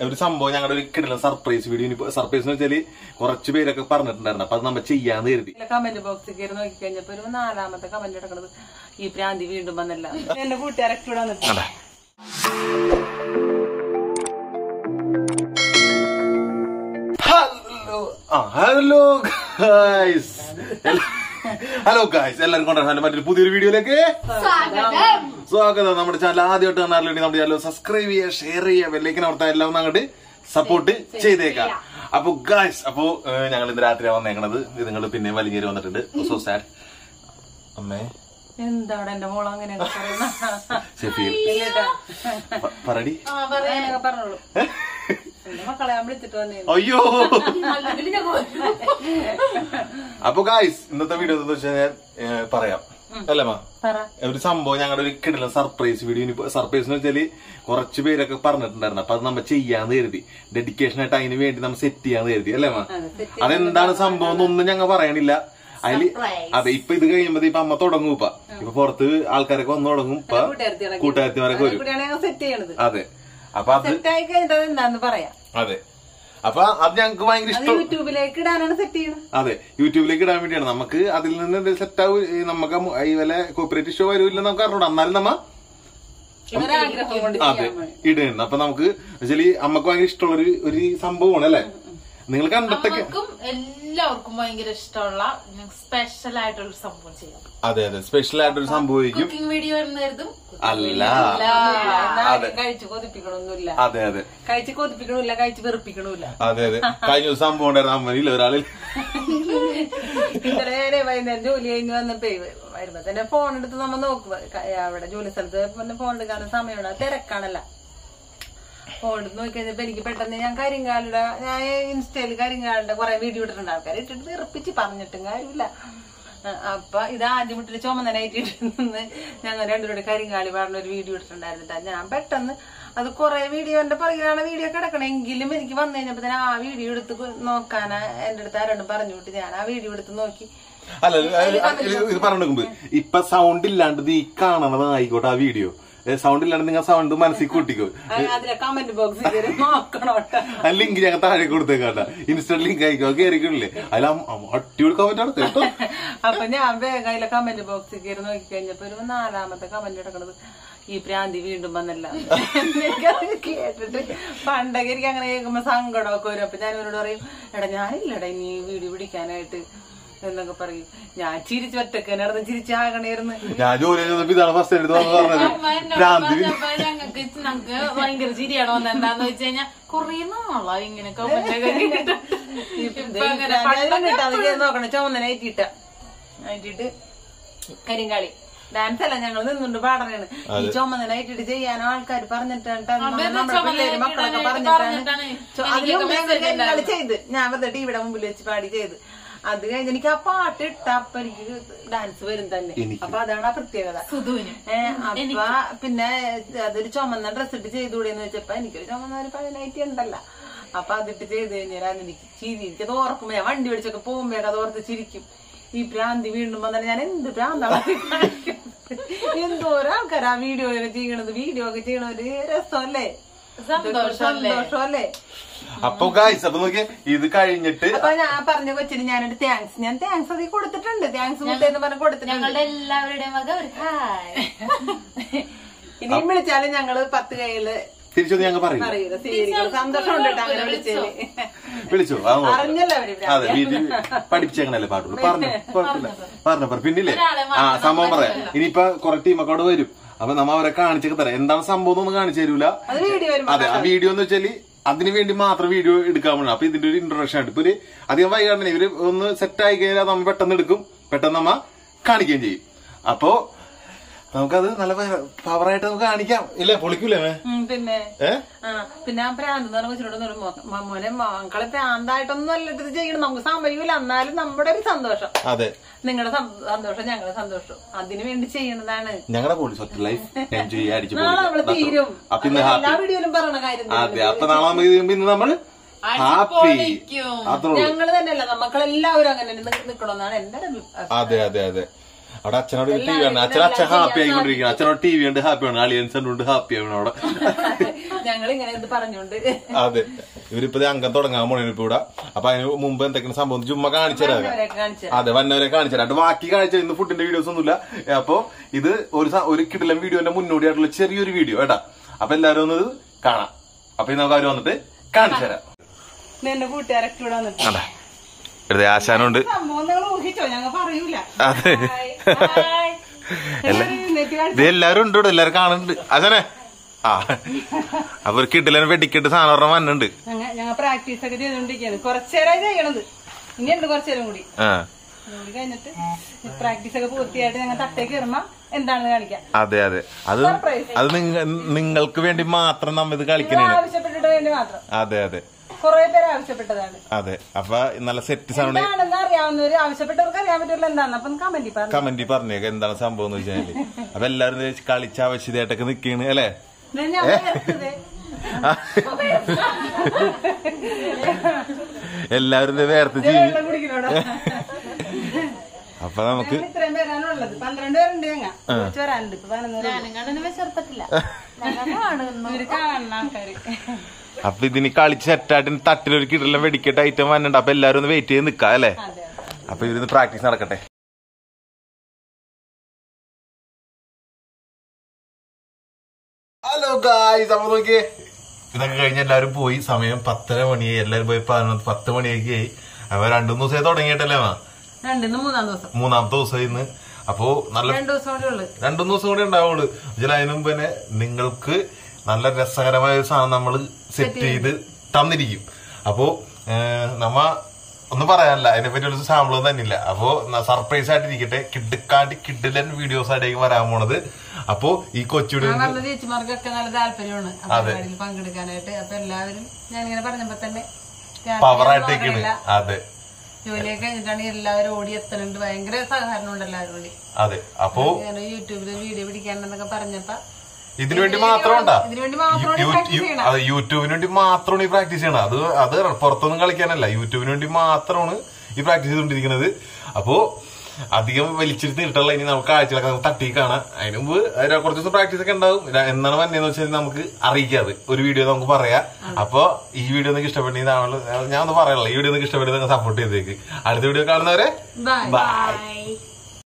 ഒരു സംഭവം ഞങ്ങളുടെ ഒരു കിടല സർപ്രൈസ് വീഡിയോ സർപ്രൈസ് എന്ന് വെച്ചാല് കുറച്ച് പേരൊക്കെ പറഞ്ഞിട്ടുണ്ടായിരുന്നു അപ്പൊ അത് നമ്മൾ ചെയ്യാന്ന് കരുതി കമന്റ് ബോക്സിൽ കയറി നോക്കി കഴിഞ്ഞപ്പോ ഒരു നാലാമത്തെ കമന്റ് എടുക്കണത് ഈ പ്രാന്തി വീണ്ടും വന്നില്ല എന്റെ കൂട്ടുകാരൊക്കെ ഇവിടെ വന്നിട്ട് ഹലോ ആ ഹലോ ഗായ്സ് ഹലോ ഗായ്സ് എല്ലാവരും കൊണ്ടുവരാൻ മറ്റൊരു പുതിയൊരു വീഡിയോയിലേക്ക് സ്വാഗതം നമ്മുടെ ചാനൽ ആദ്യമായിട്ട് കാണാറില്ലെങ്കിൽ നമ്മുടെ ചാനൽ സബ്സ്ക്രബ് ചെയ്യുക ഷെയർ ചെയ്യുക ബെല്ലേക്കിന് അവർത്താൻ എല്ലാം ഒന്ന് അങ്ങോട്ട് സപ്പോർട്ട് ചെയ്തേക്കാം അപ്പൊ ഗായ്സ് അപ്പോ ഞങ്ങൾ ഇന്ന് രാത്രിയാണ് വന്നേക്കണത് ഇത് നിങ്ങൾ പിന്നെ വലിഞ്ഞേരി വന്നിട്ടുണ്ട് സോ സാഡ് അമ്മേ എന്താണ് എന്റെ മോള് അങ്ങനെയൊക്കെ പറയുന്ന ഷെഫീൽ ഇല്ലട്ടാ. പ- പറടി അങ്ങനെയൊക്കെ പറഞ്ഞോളൂ എന്റെ മക്കളെ ഞാൻ വിളിച്ചിട്ട് വന്നേ അയ്യോ അപ്പൊ ഗായ്സ് ഇന്നത്തെ വീഡിയോ എന്താ വെച്ചാൽ ഞാൻ ഏ, പറയാം അല്ലേ മാ പറ ഒരു സംഭവം ഞങ്ങളുടെ ഒരു കിടല സർപ്രൈസ് വീഡിയോ സർപ്രൈസ് എന്ന് വെച്ചാല് കുറച്ച് പേരൊക്കെ പറഞ്ഞിട്ടുണ്ടായിരുന്നു അപ്പൊ അത് നമ്മൾ ചെയ്യാന്ന് കരുതി ഡെഡിക്കേഷൻ ആയിട്ട് അതിന് വേണ്ടി നമ്മൾ സെറ്റ് ചെയ്യാന്ന് കരുതി അല്ലേ മാ അതെ, set അതെന്താണ് സംഭവം എന്നൊന്നും ഞങ്ങൾ പറയണില്ല അതില് അതെ ഇപ്പൊ ഇത് കഴിയുമ്പോ ഇപ്പൊ അമ്മ തുടങ്ങും ഇപ്പൊ ഇപ്പൊ പുറത്ത് ആൾക്കാരൊക്കെ വന്നു തുടങ്ങും ഇപ്പൊ കൂട്ടുകാരത്തികളൊക്കെ കൂട്ടുകാരത്തിമാരൊക്കെ വരും കൂടിയാണ് ഞങ്ങൾ സെറ്റ് ചെയ്യണത് അതെ അപ്പൊ അത് സെറ്റ് ആയി കഴിഞ്ഞിട്ട് അത് എന്താന്ന് പറയാം അതെ അപ്പൊ അത് ഞങ്ങൾക്ക് ഭയങ്കര അത് ഇഷ്ടം യൂട്യൂബിലേക്ക് ഇടാനാണ് സെറ്റ് ചെയ്യണത് അതെ യൂട്യൂബിലേക്ക് ഇടാൻ വേണ്ടിയാണ് നമുക്ക് അതിൽ നിന്ന് സെറ്റ് ആവും ഈ നമുക്ക് മു- ഈ വല്ല കോപ്പറേറ്റ് ഷോ വരില്ലെന്ന് നമുക്ക് അറിഞ്ഞൂടാ എന്നാലും നമ്മ ഒരാഗ്രഹം കൊണ്ട് അതെ ചെയ്യാൻ വേണ്ടി. ഇടുന്നുണ്ട് അപ്പൊ നമുക്ക് വെച്ചാല് അമ്മക്ക് ഭയങ്കര ഇഷ്ടമുള്ള ഒരു ഒരു സംഭവമാണ് അല്ലെ നിങ്ങൾ കണ്ടിട്ടൊക്കെ നമുക്കും എല്ലാവർക്കും ഭയങ്കര ഇഷ്ടമുള്ള സ്പെഷ്യൽ ആയിട്ടുള്ള ഒരു സംഭവം ചെയ്യാം അതെ അതെ സ്പെഷ്യൽ ആയിട്ടൊരു സംഭവിക്കും കുക്കിംഗ് വീഡിയോ എന്ന് കരുതും അല്ല എന്നാലും കഴിച്ച് കൊതിപ്പിക്കണമൊന്നുമില്ല അതെ അതെ കഴിച്ച് കൊതിപ്പിക്കണില്ല കഴിച്ച് വെറുപ്പിക്കണില്ല അതെ അതെ കഴിഞ്ഞ ദിവസം സംഭവം ഉണ്ടായിരുന്നു അമ്മനില്ല ഒരാളിൽ ഇന്നലെ ഞാനേ വൈകുന്നേരം ജോലി കഴിഞ്ഞ് വന്നപ്പോ വരുമ്പോ തന്നെ ഫോൺ എടുത്ത് നമ്മ നോക്കുക ക- അവിടെ ജോലി സ്ഥലത്ത് പിന്നെ ഫോൺ എടുക്കാനുള്ള സമയമാണ് അത് തിരക്കാണല്ല ഫോൺ എടുത്ത് നോക്കി കഴിഞ്ഞപ്പോ എനിക്ക് പെട്ടെന്ന് ഞാൻ കരിങ്കാലുടെ ഞാൻ ഇൻസ്റ്റയിൽ കരിങ്കാലിന്റെ കുറെ വീഡിയോ ഇട്ടിട്ടുണ്ട് ആൾക്കാർ ഇട്ടിട്ട് വെറുപ്പിച്ച് പറഞ്ഞിട്ടും കാര്യമില്ല ആ, അപ്പൊ ഇത് ആദ്യം ഇട്ടിട്ട് ചുമന്നനായിട്ട് നിന്ന് ഞങ്ങൾ രണ്ടുപേരുടെ കരിങ്കാലി പാടുന്ന ഒരു വീഡിയോ ഇട്ടിട്ടുണ്ടായിരുന്നിട്ടാ ഞാൻ പെട്ടെന്ന് അത് കുറെ വീഡിയോന്റെ പുറകിലാണ് വീഡിയോ കിടക്കണെങ്കിലും എനിക്ക് വന്നു കഴിഞ്ഞപ്പോ തന്നെ ആ വീഡിയോ എടുത്ത് നോക്കാനാ എന്റെ അടുത്ത് ആരോടും പറഞ്ഞു വിട്ട് ഞാൻ ആ വീഡിയോ എടുത്ത് നോക്കി അല്ല ഇത് ഇത് ഇത് പറഞ്ഞു ഇപ്പൊ സൗണ്ട് ഇല്ലാണ്ട് ഇത് ഈ കാണണതായിക്കോട്ടെ ആ വീഡിയോ സൗണ്ട് ഇല്ലാണ്ട് നിങ്ങൾ സൗണ്ട് മനസ്സിൽ കൂട്ടിക്കോ ആ, അതിലെ കമന്റ് ബോക്സിൽ കയറി നോക്കണോട്ടെ ആ ലിങ്ക് ഞങ്ങൾ താഴെ കൊടുത്തേക്കാട്ട ഇൻസ്റ്റന്റ് ലിങ്ക് ആയിക്കോ കയറിക്കില്ലേ അതിൽ അടിപൊളി കമന്റ് ആണ് കേട്ടോ അപ്പൊ ഞാൻ വേഗം അതിലെ കമന്റ് ബോക്സിൽ കയറി നോക്കി കഴിഞ്ഞപ്പോ ഒരു നാലാമത്തെ കമന്റ് കിടക്കണത് ഈ പ്രാന്തി വീണ്ടും വന്നല്ല എനിക്കത് കേട്ടിട്ട് പണ്ടൊക്കെ എനിക്ക് അങ്ങനെ കേൾക്കുമ്പോ സങ്കടമൊക്കെ വരും അപ്പൊ ഞാൻ ഇവരോട് പറയും എടാ ഞാനില്ലടാ ഇനി വീഡിയോ പിടിക്കാനായിട്ട് എന്നൊക്കെ പറയും ഞാൻ ചിരിച്ച് ഒറ്റക്ക് നടന്ന് ചിരിച്ചാകണേർന്ന് ഞാൻ ജോലി ചെയ്തപ്പോ ഇതാണ് ഫസ്റ്റ് എടുത്ത് വന്ന് പറഞ്ഞത് അമ്മ എന്നോട് ഭ്രാന്തി പറഞ്ഞപ്പോ ഞങ്ങൾക്ക് ഞങ്ങൾക്ക് ഭയങ്കര ചിരിയാണ് വന്നത് എന്താന്ന് വെച്ച് കഴിഞ്ഞാൽ കൊറേ നാളായി ഇങ്ങനെ കമന്റ് ഒക്കെ കേട്ടിട്ട് ഇപ്പൊ അങ്ങനെ അത് കേറി നോക്കണം ചുമന്ന നൈറ്റിട്ട നൈറ്റിട്ട് കരിങ്കാളി ഡാൻസ് അല്ല ഞങ്ങൾ നിന്നുകൊണ്ട് പാടണാണ് ഈ ചുമന്ന നൈറ്റിട്ട് ചെയ്യാനോ ആൾക്കാർ പറഞ്ഞിട്ടാണ് നമ്മുടെ പിള്ളേര് മക്കളൊക്കെ പറഞ്ഞിട്ടാണ് ചോ- അതിന് മുമ്പ് ഞങ്ങൾ കരിങ്കാളി ചെയ്ത് ഞാൻ വെറുതെ ടിവിയുടെ മുമ്പിൽ വെച്ച് പാടി ചെയ്ത് അത് കഴിഞ്ഞ് എനിക്ക് ആ പാട്ട് ഇട്ട അപ്പൊ എനിക്ക് ഡാൻസ് വരും തന്നെ അപ്പൊ അതാണ് ആ പ്രത്യേകത സുധുവിന് ഏ, അപ്പൊ പിന്നെ അതൊരു ചുമന്ന ഡ്രസ് ഇട്ട് ചെയ്തുകൂടെന്ന് വെച്ചപ്പോ എനിക്കൊരു ചുമന്ന ഒരു പഴയ നൈറ്റി ഉണ്ടല്ല അപ്പൊ അതിട്ട് ചെയ്ത് കഴിഞ്ഞാൽ എനിക്ക് ചിരി എനിക്കത് ഓർക്കുമ്പോ ഞാൻ വണ്ടി പിടിച്ചൊക്കെ പോകുമ്പോ അത് ഓർത്ത് ചിരിക്കും ഈ ഭ്രാന്തി വീണ്ടും വന്നാൽ ഞാൻ എന്ത് ഭ്രാന്താണ് എന്തോരം ആൾക്കാർ ആ വീഡിയോ ഒക്കെ ചെയ്യണത് വീഡിയോ ഒക്കെ ചെയ്യണ ഒരു രസമല്ലേ സന്തോഷമല്ലേ? സന്തോഷമല്ലേ അപ്പൊ ഗായ്സ് അപ്പൊ നോക്കിയേ ഇത് കഴിഞ്ഞിട്ട് അപ്പൊ ഞാൻ പറഞ്ഞ കൊച്ചിന് ഞാനൊരു താങ്ക്സ് ഞാൻ താങ്ക്സ് അതിൽ കൊടുത്തിട്ടുണ്ട് താങ്ക്സ് മുട്ടേന്ന് പറഞ്ഞ് കൊടുത്തിട്ടുണ്ട് ഞങ്ങളുടെ എല്ലാവരുടെയും വക ഒരു ഹായ് ഇനിയും വിളിച്ചാലും ഞങ്ങള് പത്ത് കൈയില് തിരിച്ചൊന്ന് ഞങ്ങൾ പറയും അറിയില്ല സ്വീകരിക്കണം സന്തോഷമുണ്ട് കേട്ടോ അങ്ങനെ വിളിച്ചതില് വിളിച്ചോ അത് കുഴപ്പമില്ല. അറിഞ്ഞല്ലോ അവര് അതെ വീട്ടിൽ പഠിപ്പിച്ചേക്കണല്ലേ പാട്ടുള്ളൂ പറഞ്ഞു കുഴപ്പമില്ല പറഞ്ഞു പറഞ്ഞു പിന്നില്ലേ ആ സംഭവം പറയാം ഇനിയിപ്പൊ കുറെ ടീമൊക്കെ അവിടെ വരും അപ്പൊ നമ്മ അവരെ കാണിച്ചൊക്കെ തരാം എന്താണ് സംഭവം എന്നൊന്നും കാണിച്ചു തരൂല അത് വീഡിയോ വരുമ്പോ അതെ ആ വീഡിയോ എന്ന് വെച്ചാല് അതിന് വേണ്ടി മാത്രം വീഡിയോ എടുക്കാൻ വേണം അപ്പൊ ഇതിന്റെ ഒരു ഇൻട്രൊഡക്ഷൻ ആയിട്ട് ഇപ്പൊ ഒരു അധികം വൈകാണ്ട് ഇവര് ഒന്ന് സെറ്റ് ആയി കഴിഞ്ഞാൽ നമ്മ പെട്ടെന്ന് എടുക്കും പെട്ടെന്ന് നമ്മ കാണിക്കുകയും ചെയ്യും അപ്പോ നമുക്കത് നല്ല പവറായിട്ട് നമുക്ക് കാണിക്കാം ഇല്ലേ പൊളിക്കൂലേ മേ? ഉം, പിന്നെ ഏ ആ പിന്നെ ആ പ്രാന്ത് എന്ന് പറഞ്ഞ കൊച്ചിനോട് മോനെ മക്കളെ പ്രാന്തായിട്ടൊന്നും അല്ല ഇത് ചെയ്യണം നമുക്ക് സമയമില്ല എന്നാലും നമ്മുടെ ഒരു സന്തോഷം അതെ നിങ്ങളുടെ സന്തോഷം ഞങ്ങളുടെ സന്തോഷം അതിനു വേണ്ടി ചെയ്യണതാണ് ഞങ്ങളുടെ പോലീസ് ഒറ്റ ലൈഫ് എൻജോയ് അടിച്ചു നാളെ നമ്മള് തീരും അപ്പൊ ഇന്ന് അത് എല്ലാ ഹാപ്പി വീഡിയോയിലും പറയണ കാര്യം അതെ അപ്പൊ നാളെ നമുക്ക് ചെയ്യുമ്പോ ഇന്ന് നമ്മള് ഹാപ്പി പൊളിക്കും. അത്രേ ഉള്ളൂ ഞങ്ങള് തന്നെയല്ല മക്കളെല്ലാവരും അങ്ങനെ നിൽക്കണമെന്നാണ് എന്റെ ഒരു അഭിപ്രായം. അതെ അതെ അതെ അവിടെ അച്ഛനോട് ടി വി ആണ് അച്ഛൻ അച്ഛൻ ഹാപ്പി ആയിക്കൊണ്ടിരിക്കുന്നു അച്ഛനോട് ടി വി ഉണ്ട് ഹാപ്പി ആണ് അളിയൻസ് ഉണ്ട് ഹാപ്പി ആണ് അവിടെ ഞങ്ങൾ ഇങ്ങനെ ഇത് പറഞ്ഞോണ്ട് അതെ ഇവരിപ്പോ ദേ അംഗം തുടങ്ങാൻ പോണേ ഇപ്പൊ ഇവിടെ അപ്പൊ അതിന് മുമ്പ് എന്തൊക്കെയാണ് സംഭവം ചുമ്മാ കാണിച്ചു തരാം അവരെയൊക്കെ കാണിച്ചു അതെ വന്നവരെ കാണിച്ചു തരാം ബാക്കി കാണിച്ച ഇന്ന് ഫുഡിന്റെ വീഡിയോസ് ഒന്നുമില്ല അപ്പൊ ഇത് ഒരു സ- ഒരു കിടിലം വീഡിയോന്റെ മുന്നോടിയായിട്ടുള്ള ചെറിയൊരു വീഡിയോ കേട്ടാ അപ്പൊ എല്ലാരും ഒന്ന് ഇത് കാണാം അപ്പൊ ഇന്ന് നമുക്ക് അവര് വന്നിട്ട് കാണിച്ചു തരാം എന്റെ കൂട്ടുകാരൊക്കെ ഇവിടെ വന്നിട്ട് അതെ ഇവിടുത്തെ ആശാനുണ്ട് സംഭവം നിങ്ങൾ ഊഹിച്ചോ ഞങ്ങൾ പറയൂല അതെ എല്ലാവരും എഴുന്നേറ്റ് കാണിച്ചു. ഇത് എല്ലാരും ഉണ്ട് ഇവിടെ എല്ലാരും കാണുന്നുണ്ട് ആശാനെ ആ അപ്പൊ ഒരു കിടിലൻ വെടിക്കെട്ട് സാധനം ഒരെണ്ണം വന്നുണ്ട് ഞങ്ങ ഞങ്ങൾ പ്രാക്ടീസ് ഒക്കെ ചെയ്തോണ്ടിരിക്കുകയാണ് കുറച്ചേരായി ചെയ്യണത് ഇനിയുണ്ട് കുറച്ചേരം കൂടി ആ അതുകൂടി കഴിഞ്ഞിട്ട് പ്രാക്ടീസ് ഒക്കെ പൂർത്തിയായിട്ട് ഞങ്ങൾ തട്ടേ കയറുമ്പോ എന്താണെന്ന് കാണിക്കാം അതെ അതെ അത് Surprise. അത് നിങ്ങ- നിങ്ങൾക്ക് വേണ്ടി മാത്രം നമ്മ ഇത് കളിക്കണേണ് ആവശ്യപ്പെട്ടിട്ട് വേണ്ടി മാത്രം അതെ അതെ കുറെ പേര് ആവശ്യപ്പെട്ടതാണ് അതെ അപ്പൊ നല്ല സെറ്റ് സൗണ്ട് എന്താണെന്ന് അറിയാവുന്നവര് ആവശ്യപ്പെട്ടവർക്ക് അറിയാൻ പറ്റുള്ള എന്താണെന്ന് അപ്പം കമന്റ് പറഞ്ഞു കമന്റ് പറഞ്ഞേക്ക എന്താണ് സംഭവം എന്ന് വെച്ചാല് അപ്പൊ എല്ലാരും ദേ കളിച്ച ആവശ്യമായിട്ടൊക്കെ നിക്കാണ് അല്ലെ ഇത് ഞാൻ വേർത്തത്. എല്ലാവരും ദേ വേർത്ത് ഇത് ചെയ്യും വെള്ളം കുടിക്കണോടാ. അപ്പൊ നമുക്ക് ഞങ്ങൾ ഇത്രയും പേരാണുള്ളത് പന്ത്രണ്ട് പേരുണ്ട് ഞങ്ങ കുറച്ച് വരാനുണ്ട് ഇപ്പൊ പതിനൊന്ന് പേരുണ്ട്. ഞാനും കണ്ണിന് വിശർത്തിട്ടില്ല ഞങ്ങൾ കാണുന്നു ഇവര് കാണുന്ന ആൾക്കാര് അപ്പൊ ഇതിന് കളിച്ച് സെറ്റായിട്ട് തട്ടിലൊരു കിടലം വെടിക്കട്ട് ഐറ്റം വന്നിട്ടുണ്ട് അപ്പൊ എല്ലാരും ഒന്ന് വെയിറ്റ് ചെയ്ത് നിക്കാം അല്ലെ അതെ അപ്പൊ ഇതിന് പ്രാക്ടീസ് നടക്കട്ടെ ഹലോ ഗായ്സ് അപ്പൊ നോക്കിയേ ഇതൊക്കെ കഴിഞ്ഞ് എല്ലാവരും പോയി സമയം പത്തര മണിയായി എല്ലാരും പോയി പതിനൊന്ന് പത്ത് മണിയൊക്കെ ആയി അപ്പൊ രണ്ടു മൂന്ന് ദിവസമായി തുടങ്ങിയിട്ടല്ലേ മാ രണ്ടിന്ന് മൂന്നാം ദിവസം മൂന്നാമത്തെ ദിവസം ഇന്ന് അപ്പോ നല്ല രണ്ടു ദിവസം കൂടെ ഉള്ളത് രണ്ടു മൂന്ന് ദിവസം കൂടി ഉണ്ടാവുള്ളൂ ഇതിൽ അതിനു മുമ്പ് തന്നെ നിങ്ങൾക്ക് നല്ല രസകരമായ ഒരു സാധനം നമ്മൾ സെറ്റ് ചെയ്ത് തന്നിരിക്കും അപ്പോ ഏഹ്, നമ്മ ഒന്നും പറയാനല്ല അതിനെ പറ്റി ഒരു സാമ്പിൾ ഒന്നും തന്നില്ല അപ്പോ സർപ്രൈസ് ആയിട്ടിരിക്കട്ടെ കിഡ്ക്കാണ്ടി കിഡിലൻ വീഡിയോസ് ആയിട്ടേക്ക് വരാൻ പോണത് അപ്പോ ഈ കൊച്ചുടി ഞാൻ പറഞ്ഞ ചേച്ചിമാർക്കൊക്കെ നല്ല താല്പര്യമാണ് ആ പരിപാടിയിൽ പങ്കെടുക്കാനായിട്ട് അപ്പൊ എല്ലാവരും ഞാൻ ഇങ്ങനെ പറഞ്ഞപ്പോ തന്നെ രാത്രി പവർ ഒന്നും ആയിട്ടേക്കാണ് ഉറങ്ങില്ല. അതെ ജോലിയൊക്കെ കഴിഞ്ഞിട്ടാണ് എല്ലാവരും ഓടി എത്തലുണ്ട് ഭയങ്കര സഹകരണം ഉണ്ട് എല്ലാവരും കൂടി അതെ അപ്പോ ഇങ്ങനെ യൂട്യൂബില് വീഡിയോ പിടിക്കാനെന്നൊക്കെ പറഞ്ഞപ്പോ ഇതിനു വേണ്ടി മാത്രം ഉണ്ടാ ഇതിനു വേണ്ടി മാത്രമാണ് പ്രാക്ടീസ് ചെയ്യണം അതെ യൂട്യൂബിന് വേണ്ടി മാത്രമാണ് ഈ പ്രാക്ടീസ് ചെയ്യണത് അത് അത് പുറത്തൊന്നും കളിക്കാനല്ല യൂട്യൂബിന് വേണ്ടി മാത്രമാണ് ഈ പ്രാക്ടീസ് ചെയ്തുകൊണ്ടിരിക്കുന്നത് അപ്പോ അധികം വലിച്ചിട്ട് നീട്ടുള്ള ഇനി നമുക്ക് കാഴ്ചകളൊക്കെ നമുക്ക് തട്ടി കാണാം അതിന് മുമ്പ് അതിന് കുറച്ച് ദിവസം പ്രാക്ടീസ് ഒക്കെ ഉണ്ടാവും ര- എന്നാണ് വന്നതെന്ന് വെച്ചാൽ നമുക്ക് അറിയിക്കാതെ ഒരു വീഡിയോ നമുക്ക് പറയാം അപ്പൊ ഈ വീഡിയോ നിങ്ങൾക്ക് ഇഷ്ടപ്പെട്ടെങ്കിൽ ഞാൻ ഒന്ന് പറയാനുള്ള ഈ വീഡിയോ നിങ്ങൾക്ക് ഇഷ്ടപ്പെട്ടെങ്കിൽ സപ്പോർട്ട് ചെയ്തേക്ക് അടുത്ത വീഡിയോ കാണുന്നവരെ ബൈ ബൈ ബൈ